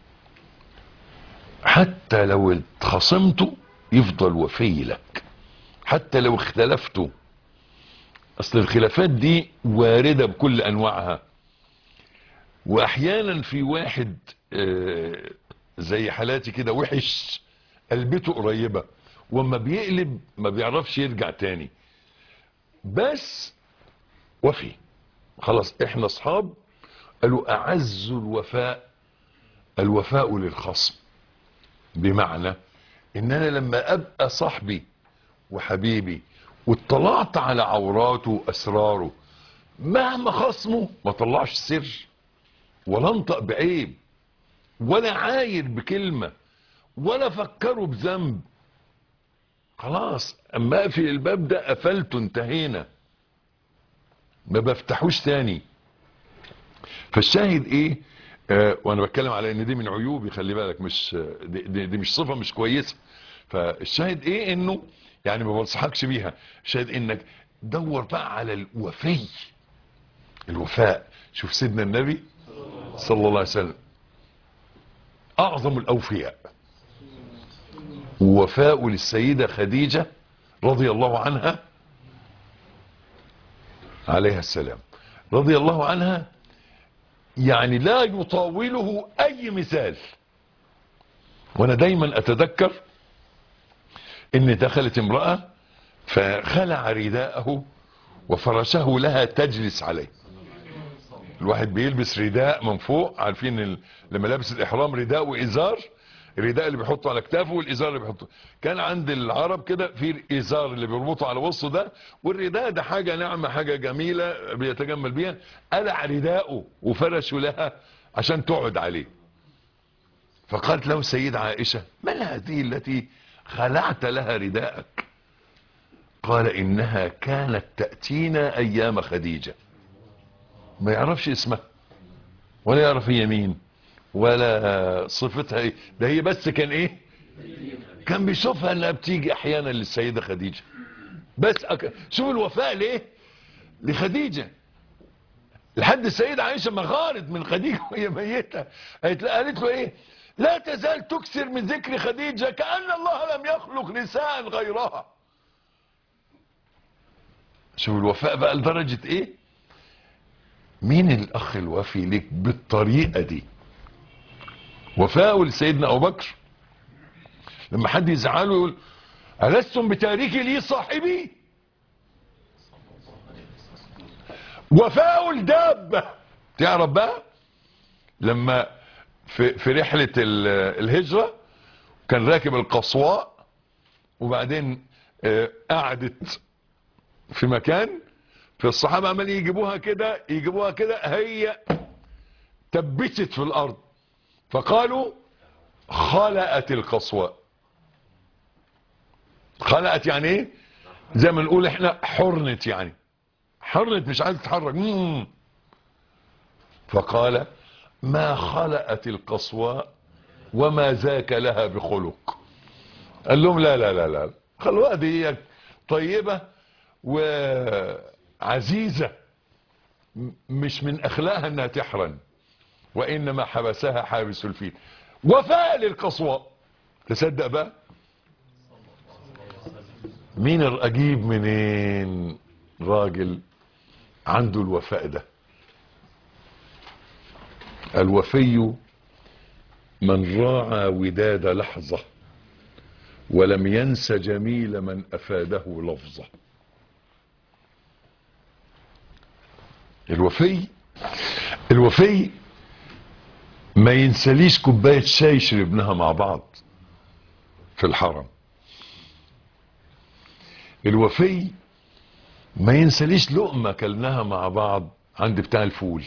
حتى لو اتخصمتوا يفضل وفي لك حتى لو اختلفتوا اصل الخلافات دي واردة بكل انواعها واحيانا في واحد آه زي حالاتي كده وحش قلبته قريبة وما بيقلب ما بيعرفش يرجع تاني بس وفي خلاص احنا اصحاب قالوا اعز الوفاء الوفاء للخصم بمعنى ان انا لما ابقى صاحبي وحبيبي واطلعت على عوراته واسراره مهما خصمه ما طلعش سر ولا انطق بعيب ولا عاير بكلمة ولا فكروا بذنب خلاص اما اقفل الباب ده قفلته انتهينا ما بفتحوش تاني فالشاهد ايه آه وانا بتكلم على ان دي من عيوبي خلي بالك مش دي, دي, دي مش صفة مش كويسة فالشاهد ايه انه يعني ما بنصحكش بيها الشاهد انك دور بقى على الوفي الوفاء شوف سيدنا النبي صلى الله عليه وسلم اعظم الاوفياء ووفاء للسيدة خديجة رضي الله عنها عليها السلام رضي الله عنها يعني لا يطاوله اي مثال وانا دايما اتذكر ان دخلت امرأة فخلع رداءه وفرشه لها تجلس عليه الواحد بيلبس رداء من فوق عارفين ال... لما لابس الاحرام رداء وازار الرداء اللي بيحطه على كتافه والازار اللي بيحطه كان عند العرب كده في الازار اللي بيربطه على وسطه ده والرداء ده حاجة ناعمة حاجة جميلة بيتجمل بيها قلع رداءه وفرشه لها عشان تقعد عليه فقالت له سيد عائشة من هذه التي خلعت لها رداءك قال انها كانت تأتينا ايام خديجة ما يعرفش اسمها ولا يعرف هي مين ولا صفتها ايه ده هي بس كان ايه كان بيشوفها انها بتيجي احيانا للسيدة خديجة بس أك... شوف الوفاء ليه لخديجة لحد السيدة عائشة ما غارت من خديجة وهي ميتة قالت قالت له ايه لا تزال تكثر من ذكر خديجة كأن الله لم يخلق نساء غيرها شوف الوفاء بقى لدرجة ايه مين الاخ الوفي ليك بالطريقة دي وفاء لسيدنا ابو بكر لما حد يزعله يقول ألستم بتاريخي لي صاحبي وفاء الدابة تعرف بقى لما في, في رحلة ال- الهجرة كان راكب القصواء وبعدين آه، قعدت في مكان في الصحابة عمال يجيبوها كده يجيبوها كده هي تبست في الأرض فقالوا خلقت القصواء خلقت يعني ايه زي ما نقول احنا حرنت يعني حرنت مش عايز تتحرك مم. فقال ما خلقت القصواء وما ذاك لها بخلق قال لهم لا لا لا لا خلوها دي هي طيبة وعزيزة م- مش من اخلاقها انها تحرن وانما حبسها حابس الفيل وفاء للقصواء تصدق بقى مين ال- اجيب منين راجل عنده الوفاء ده الوفي من راعى وداد لحظة ولم ينس جميل من افاده لفظة الوفي الوفي ما ينسليش كوباية شاي شربناها مع بعض في الحرم الوفي ما ينسليش لقمة كلناها مع بعض عند بتاع الفول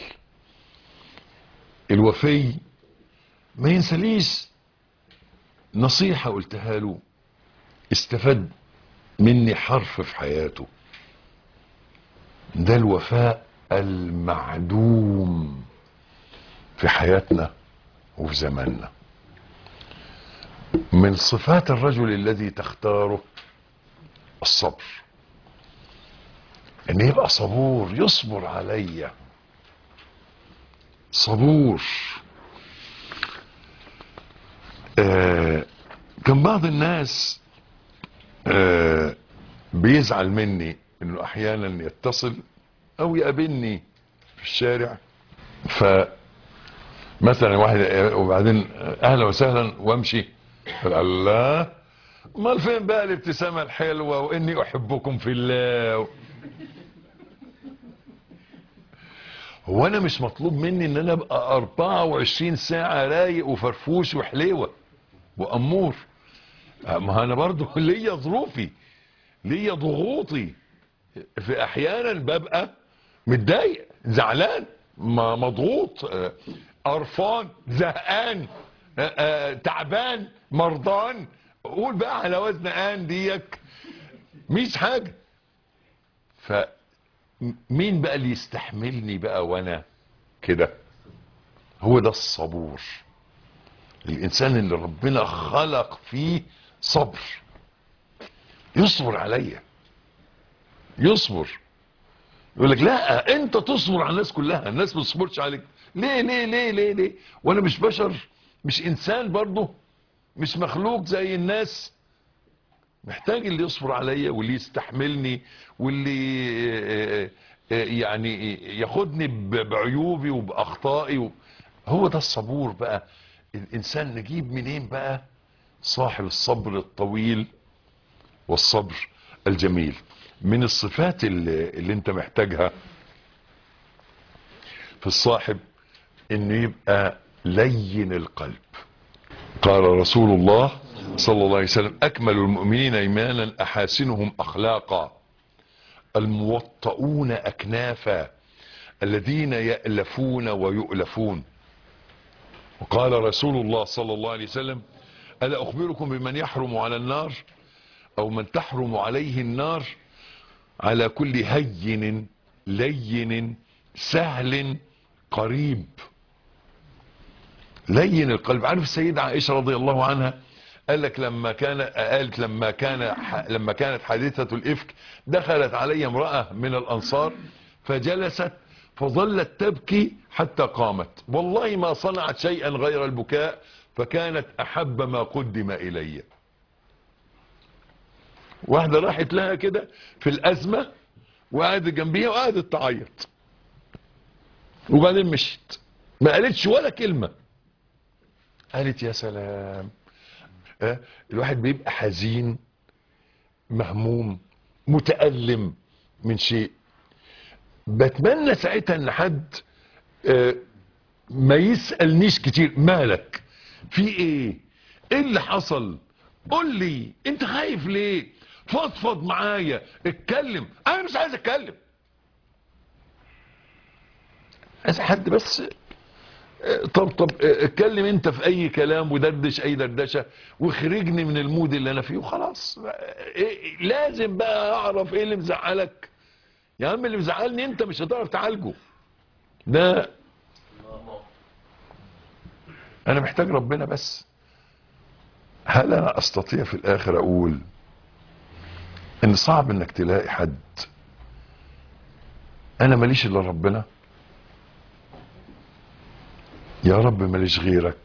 الوفي ما ينسليش نصيحة قلتها له استفاد مني حرف في حياته ده الوفاء المعدوم في حياتنا وفي زماننا من صفات الرجل الذي تختاره الصبر ان يبقى صبور يصبر عليا صبور آه كان بعض الناس آه بيزعل مني انه احيانا يتصل او يقابلني في الشارع ف مثلا واحد وبعدين اهلا وسهلا وامشي قال الله امال فين بقى الابتسامه الحلوه واني احبكم في الله هو انا مش مطلوب مني ان انا ابقى 24 ساعه رايق وفرفوش وحليوه وامور ما انا برضو ليا ظروفي ليا ضغوطي في احيانا ببقى متضايق زعلان ما- مضغوط آه، قرفان زهقان آه، آه، تعبان مرضان قول بقى على وزن ان ديك مش حاجه فمين بقى اللي يستحملني بقى وانا كده هو ده الصبور الانسان اللي ربنا خلق فيه صبر يصبر عليا يصبر يقول لك لا انت تصبر على الناس كلها الناس ما تصبرش عليك ليه ليه ليه ليه ليه وانا مش بشر مش انسان برضه مش مخلوق زي الناس محتاج اللي يصبر عليا واللي يستحملني واللي آه، آه، يعني ياخدني ب- بعيوبي وباخطائي و- هو ده الصبور بقى الانسان نجيب منين بقى صاحب الصبر الطويل والصبر الجميل من الصفات اللي, اللي انت محتاجها في الصاحب انه يبقى لين القلب قال رسول الله صلى الله عليه وسلم اكمل المؤمنين ايمانا احاسنهم اخلاقا الموطؤون اكنافا الذين يألفون ويؤلفون وقال رسول الله صلى الله عليه وسلم ألا أخبركم بمن يحرم على النار أو من تحرم عليه النار على كل هين لين سهل قريب لين القلب عارف السيدة عائشة رضي الله عنها قال لك لما كان قالت لما كان لما كانت حادثة الإفك دخلت علي امرأة من الأنصار فجلست فظلت تبكي حتى قامت والله ما صنعت شيئا غير البكاء فكانت أحب ما قدم إلي واحدة راحت لها كده في الأزمة وقعدت جنبيها وقعدت تعيط وبعدين مشت ما قالتش ولا كلمة قالت يا سلام أه؟ الواحد بيبقى حزين مهموم متألم من شيء بتمنى ساعتها ان حد أه ما يسألنيش كتير مالك في ايه ايه اللي حصل قول لي انت خايف ليه فضفض معايا اتكلم انا مش عايز اتكلم عايز حد بس طب طب اتكلم انت في اي كلام ودردش اي دردشه واخرجني من المود اللي انا فيه وخلاص إيه لازم بقى اعرف ايه اللي مزعلك يا عم اللي مزعلني انت مش هتعرف تعالجه ده انا محتاج ربنا بس هل انا استطيع في الاخر اقول ان صعب انك تلاقي حد انا ماليش الا ربنا يا رب ماليش غيرك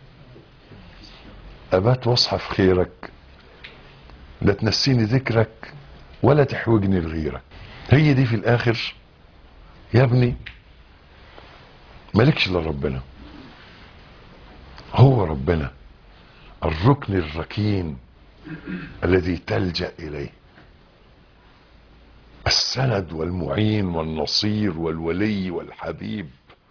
ابات واصحى في خيرك لا تنسيني ذكرك ولا تحوجني لغيرك هي دي في الاخر يا ابني مالكش الا ربنا هو ربنا الركن الركين الذي تلجا اليه السند والمعين والنصير والولي والحبيب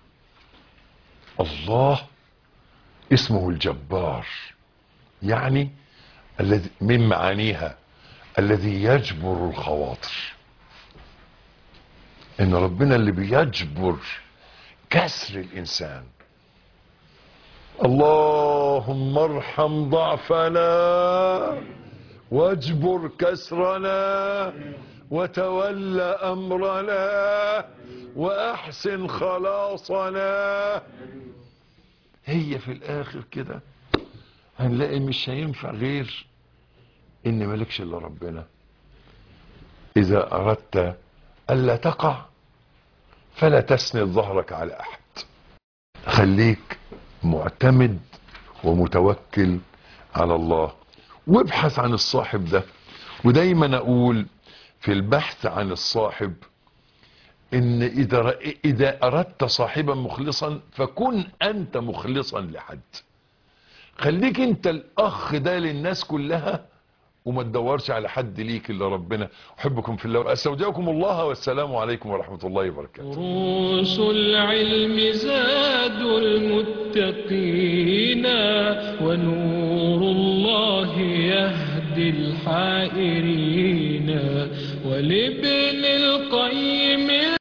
الله اسمه الجبار يعني الذي من معانيها الذي يجبر الخواطر ان ربنا اللي بيجبر كسر الانسان اللهم ارحم ضعفنا واجبر كسرنا وتول امرنا واحسن خلاصنا هي في الاخر كده هنلاقي مش هينفع غير ان مالكش الا ربنا اذا اردت الا تقع فلا تسند ظهرك على احد خليك معتمد ومتوكل على الله وابحث عن الصاحب ده ودايما اقول في البحث عن الصاحب ان اذا اذا اردت صاحبا مخلصا فكن انت مخلصا لحد خليك انت الاخ ده للناس كلها وما تدورش على حد ليك الا ربنا احبكم في الله استودعكم الله والسلام عليكم ورحمه الله وبركاته دروس العلم زاد المتقين ونور الله يهدي الحائرين ولابن القيم